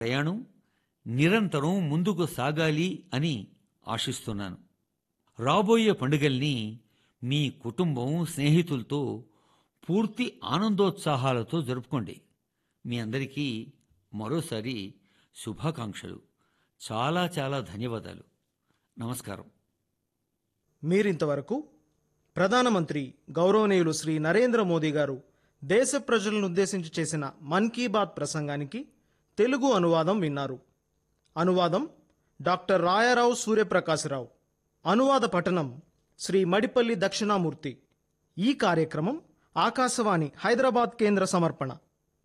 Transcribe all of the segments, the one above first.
ప్రయాణం నిరంతరం ముందుకు సాగాలి అని ఆశిస్తున్నాను రాబోయే పండుగల్ని మీ కుటుంబం స్నేహితులతో పూర్తి ఆనందోత్సాహాలతో జరుపుకోండి మీ అందరికీ మరోసారి శుభాకాంక్షలు చాలా చాలా ధన్యవాదాలు నమస్కారం మీరింతవరకు ప్రధానమంత్రి గౌరవనీయులు శ్రీ నరేంద్ర మోదీ గారు దేశ ప్రజలను ఉద్దేశించి చేసిన మన్ కీ బాత్ ప్రసంగానికి తెలుగు అనువాదం విన్నారు అనువాదం డాక్టర్ రాయారావు సూర్యప్రకాశరావు అనువాద పఠనం శ్రీ మడిపల్లి దక్షిణామూర్తి ఈ కార్యక్రమం ఆకాశవాణి హైదరాబాద్ కేంద్ర సమర్పణ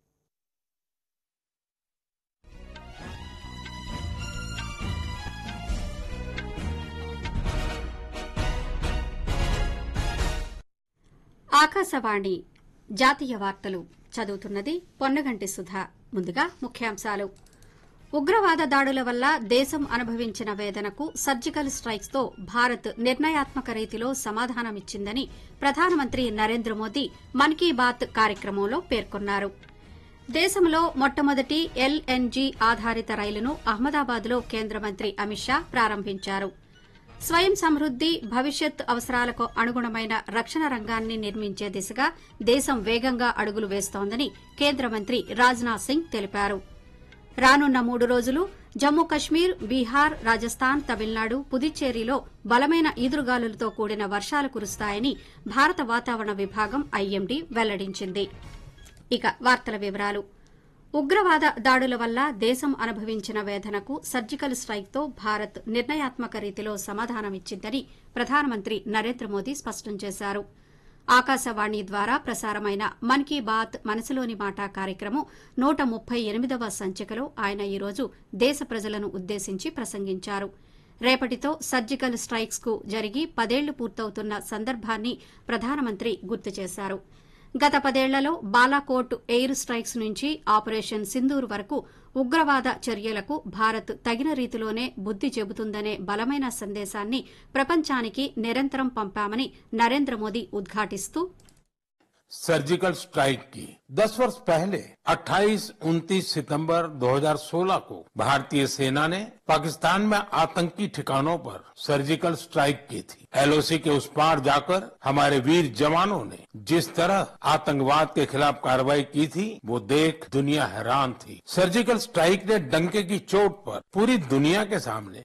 ఆకాశవాణి జాతీయ వార్తలు చదువుతున్నది పొన్నగంటి సుధా ముందుగా ముఖ్యాంశాలు ఉగ్రవాద దాడుల వల్ల దేశం అనుభవించిన వేదనకు సర్జికల్ స్ట్రైక్స్ తో భారత్ నిర్ణయాత్మక రీతిలో సమాధానమిచ్చిందని ప్రధానమంత్రి నరేంద్ర మోదీ మన్ కీ బాత్ కార్యక్రమంలో పేర్కొన్నారు దేశంలో మొట్టమొదటి ఎల్ఎన్జీ ఆధారిత రైలును అహ్మదాబాద్లో కేంద్ర మంత్రి అమిత్ షా ప్రారంభించారు స్వయం సమృద్ది భవిష్యత్ అవసరాలకు అనుగుణమైన రక్షణ రంగాన్ని నిర్మించే దిశగా దేశం వేగంగా అడుగులు వేస్తోందని కేంద్ర మంత్రి రాజ్నాథ్ సింగ్ తెలిపారు రానున్న మూడు రోజులు జమ్మూ కశ్మీర్ బీహార్ రాజస్థాన్ తమిళనాడు పుదుచ్చేరిలో బలమైన ఈదురుగాలులతో కూడిన వర్షాలు కురుస్తాయని భారత వాతావరణ విభాగం ఐఎండీ వెల్లడించింది ఇక వార్తల వివరాలు ఉగ్రవాద దాడుల వల్ల దేశం అనుభవించిన వేదనకు సర్జికల్ స్ట్రైక్తో భారత్ నిర్ణయాత్మక రీతిలో సమాధానమిచ్చిందని ప్రధానమంత్రి నరేంద్ర మోదీ స్పష్టం చేశారు ఆకాశవాణి ద్వారా ప్రసారమైన మన్ కీ బాత్ మనసులోని మాట కార్యక్రమం నూట ముప్పై ఎనిమిదవ సంచికలో ఆయన ఈరోజు దేశ ప్రజలను ఉద్దేశించి ప్రసంగించారు రేపటితో సర్జికల్ స్ట్రైక్స్ కు జరిగి పదేళ్లు పూర్తవుతున్న సందర్భాన్ని ప్రధానమంత్రి గుర్తు చేశారు గత పదేళ్లలో బాలాకోట్ ఎయిర్ స్ట్రైక్స్ నుంచి ఆపరేషన్ సింధూర్ వరకు ఉగ్రవాద చర్యలకు భారత్ తగిన రీతిలోనే బుద్ది చెబుతుందనే బలమైన సందేశాన్ని ప్రపంచానికి నిరంతరం పంపామని నరేంద్ర మోదీ ఉద్ఘాటిస్తూ सर्जिकल स्ट्राइक की 10 वर्ष पहले 28 29 सितंबर 2016 को भारतीय सेना ने पाकिस्तान में आतंकी ठिकानों पर सर्जिकल स्ट्राइक की थी एलओसी के उस पार जाकर हमारे वीर जवानों ने जिस तरह आतंकवाद के खिलाफ कार्रवाई की थी वो देख दुनिया हैरान थी सर्जिकल स्ट्राइक ने डंके की चोट पर पूरी दुनिया के सामने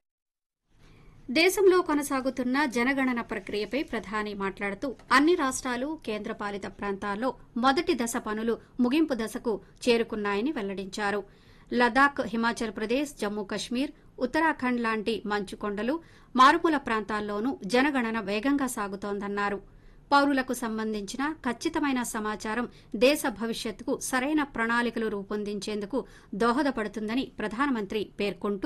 దేశంలో కొనసాగుతున్న జనగణన ప్రక్రియపై ప్రధాని మాట్లాడుతూ అన్ని రాష్ట్రాలు కేంద్రపాలిత ప్రాంతాల్లో మొదటి దశ పనులు ముగింపు దశకు చేరుకున్నాయని వెల్లడించారు లదాఖ్ హిమాచల్ ప్రదేశ్ జమ్మూ కశ్మీర్ ఉత్తరాఖండ్ లాంటి మంచు కొండలు మారుమూల ప్రాంతాల్లోనూ జనగణన వేగంగా సాగుతోందన్నారు పౌరులకు సంబంధించిన ఖచ్చితమైన సమాచారం దేశ భవిష్యత్తుకు సరైన ప్రణాళికలు రూపొందించేందుకు దోహదపడుతుందని ప్రధానమంత్రి పేర్కొంటూ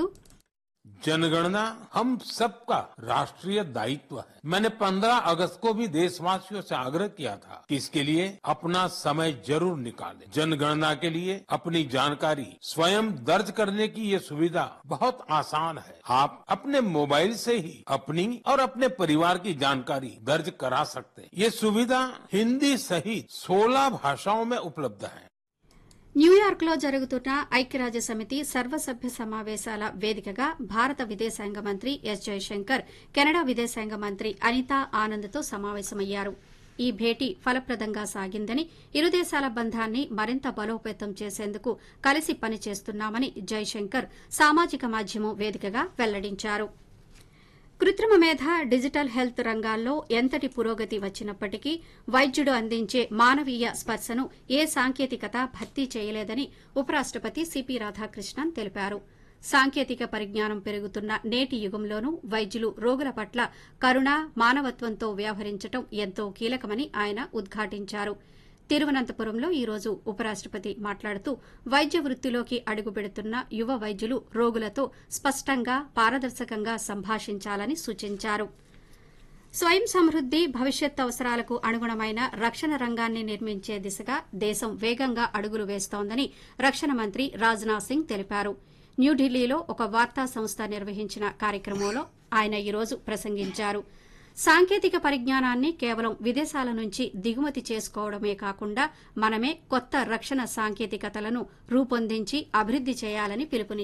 जनगणना हम सबका राष्ट्रीय दायित्व है मैंने 15 अगस्त को भी देशवासियों से आग्रह किया था कि इसके लिए अपना समय जरूर निकालें जनगणना के लिए अपनी जानकारी स्वयं दर्ज करने की ये सुविधा बहुत आसान है आप अपने मोबाइल से ही अपनी और अपने परिवार की जानकारी दर्ज करा सकते हैं ये सुविधा हिंदी सहित 16 भाषाओं में उपलब्ध है న్యూయార్క్ లో జరుగుతున్న ఐక్యరాజ్య సమితి సర్వసభ్య సమావేశాల వేదికగా భారత విదేశాంగ మంత్రి ఎస్ జయశంకర్ కెనడా విదేశాంగ మంత్రి అనితా ఆనంద్తో సమావేశమయ్యారు ఈ భేటీ ఫలప్రదంగా సాగిందని ఇరు దేశాల బంధాన్ని మరింత బలోపేతం చేసేందుకు కలిసి పనిచేస్తున్నామని జైశంకర్ సామాజిక మాధ్యమం వేదికగా వెల్లడించారు కృత్రిమ మేధ డిజిటల్ హెల్త్ రంగాల్లో ఎంతటి పురోగతి వచ్చినప్పటికీ వైద్యుడు అందించే మానవీయ స్పర్శను ఏ సాంకేతికత భర్తీ చేయలేదని ఉపరాష్టపతి సిపి రాధాకృష్ణన్ తెలిపారు సాంకేతిక పరిజ్ఞానం పెరుగుతున్న నేటి యుగంలోనూ వైద్యులు రోగుల పట్ల కరుణ మానవత్వంతో వ్యవహరించడం ఎంతో కీలకమని ఆయన ఉద్ఘాటించారు తిరువనంతపురంలో ఈ రోజు ఉపరాష్టపతి మాట్లాడుతూ వైద్య వృత్తిలోకి అడుగుపెడుతున్న యువ వైద్యులు రోగులతో స్పష్టంగా పారదర్శకంగా సంభాషించాలని సూచించారు స్వయం సమృద్ది భవిష్యత్ అవసరాలకు అనుగుణమైన రక్షణ రంగాన్ని నిర్మించే దిశగా దేశం వేగంగా అడుగులు వేస్తోందని రక్షణ మంత్రి రాజ్నాథ్ సింగ్ తెలిపారు న్యూఢిల్లీలో ఒక వార్తా సంస్థ నిర్వహించిన కార్యక్రమంలో ఆయన ఈరోజు ప్రసంగించారు సాంకేతిక పరిజ్ఞానాన్ని కేవలం విదేశాల నుంచి దిగుమతి చేసుకోవడమే కాకుండా మనమే కొత్త రక్షణ సాంకేతికతలను రూపొందించి అభివృద్ది చేయాలని పిలుపునిచ్చారు